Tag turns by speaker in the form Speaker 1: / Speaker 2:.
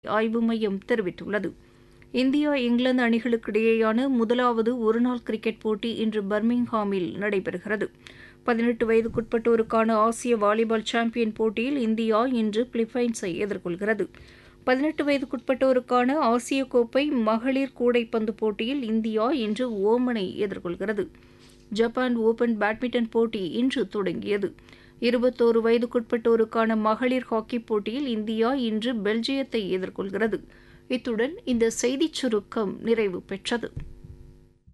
Speaker 1: ஆய்வு மையம் தெரிவித்துள்ளது இந்தியா இங்கிலாந்து அணிகளுக்கிடையேயான முதலாவது ஒருநாள் கிரிக்கெட் போட்டி இன்று பர்மிங்ஹாமில் நடைபெறுகிறது பதினெட்டு வயதுக்குட்பட்டோருக்கான ஆசிய வாலிபால் சாம்பியன் போட்டியில் இந்தியா இன்று பிலிப்பைன்ஸை எதிர்கொள்கிறது பதினெட்டு வயதுக்குட்பட்டோருக்கான ஆசிய கோப்பை மகளிர் கூடைப்பந்து போட்டியில் இந்தியா இன்று ஓமனை எதிர்கொள்கிறது ஜப்பான் ஓபன் பேட்மிண்டன் போட்டி இன்று தொடங்கியது இருபத்தோரு வயதுக்குட்பட்டோருக்கான மகளிர் ஹாக்கி போட்டியில் இந்தியா இன்று பெல்ஜியத்தை எதிர்கொள்கிறது இத்துடன் இந்த செய்திச் சுருக்கம் நிறைவு பெற்றது